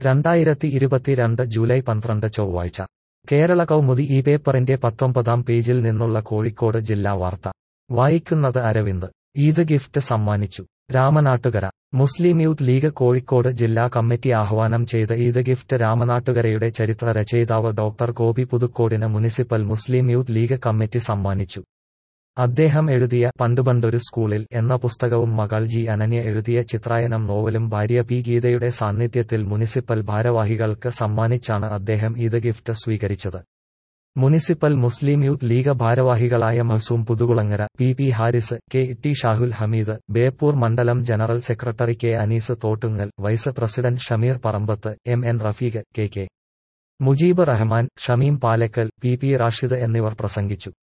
രണ്ടായിരത്തി ഇരുപത്തിരണ്ട് ജൂലൈ പന്ത്രണ്ട് ചൊവ്വാഴ്ച കേരള കൗമുദി ഈ പേപ്പറിന്റെ പത്തൊമ്പതാം പേജിൽ നിന്നുള്ള കോഴിക്കോട് ജില്ലാ വാർത്ത വായിക്കുന്നത് അരവിന്ദ് ഈദ് ഗിഫ്റ്റ് സമ്മാനിച്ചു Ramanattukara Muslim youth league Kozhikode ജില്ലാ കമ്മിറ്റി ആഹ്വാനം ചെയ്ത ഈദ് ഗിഫ്റ്റ് രാമനാട്ടുകരയുടെ ചരിത്ര രചയിതാവ് ഡോക്ടർ ഗോപി പുതുക്കോടിന് municipal Muslim youth league committee സമ്മാനിച്ചു അദ്ദേഹം എഴുതിയ പണ്ടുപണ്ടൊരു സ്കൂളിൽ എന്ന പുസ്തകവും മകൾ ജി അനന്യ എഴുതിയ ചിത്രായനം നോവലും ഭാര്യ പി ഗീതയുടെ സാന്നിധ്യത്തിൽ മുനിസിപ്പൽ ഭാരവാഹികൾക്ക് സമ്മാനിച്ചാണ് അദ്ദേഹം ഈദ് ഗിഫ്റ്റ് സ്വീകരിച്ചത് മുനിസിപ്പൽ മുസ്ലിം യൂത്ത് ലീഗ് ഭാരവാഹികളായ Mahsoom Puthukulangara P P Haris K T Shahul Hameed Beypore മണ്ഡലം general secretary K Anees Thottungal vice president Shameer Parambath M N Rafeeq K K Mujeeb Rahman Shameem Palakkal P P Rashid എന്നിവർ പ്രസംഗിച്ചു